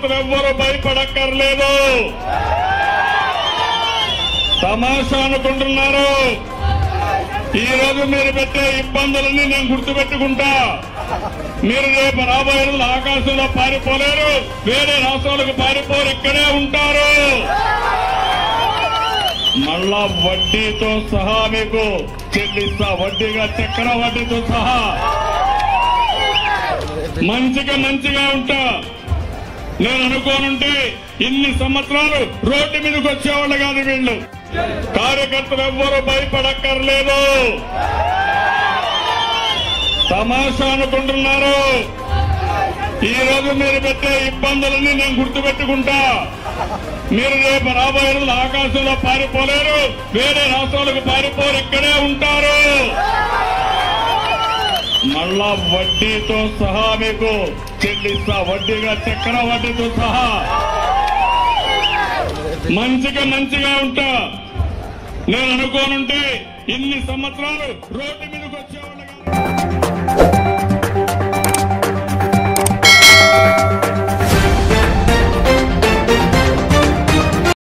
కార్యకర్తలు ఎవ్వరూ భయపడక్కర్లేదు తమాషా అనుకుంటున్నారు ఈ రోజు మీరు పెట్టే ఇబ్బందులన్నీ నేను గుర్తుపెట్టుకుంటా మీరు రేపు రాబోయే రోజులు ఆకాశంలో పారిపోలేరు వేరే రాష్ట్రాలకు పారిపోరు ఇక్కడే ఉంటారు మళ్ళా వడ్డీతో సహా మీకు చెల్లిస్తా వడ్డీగా చక్కెర వడ్డీతో సహా మంచిగా మంచిగా ఉంటా నేను అనుకోనుంటే ఇన్ని సంవత్సరాలు రోడ్డు మీదకి వచ్చేవాళ్ళు కాదు వీళ్ళు కార్యకర్తలు ఎవ్వరూ భయపడక్కర్లేదు తమాషా అనుకుంటున్నారు ఈ రోజు మీరు పెట్టే ఇబ్బందులన్నీ నేను గుర్తుపెట్టుకుంటా మీరు రేపు రాబోయే రోజులు ఆకాశంలో పారిపోలేరు వేరే రాష్ట్రాలకు పారిపోరు ఇక్కడే ఉంటారు మళ్ళా వడ్డీతో సహా మీకు చెల్లిస్తా వడ్డీగా చక్కెర వడ్డీతో సహా మంచిగా మంచిగా ఉంటా నేను అనుకోనుంటే ఇన్ని సంవత్సరాలు రోడ్డు మీదకి వచ్చేవాళ్ళు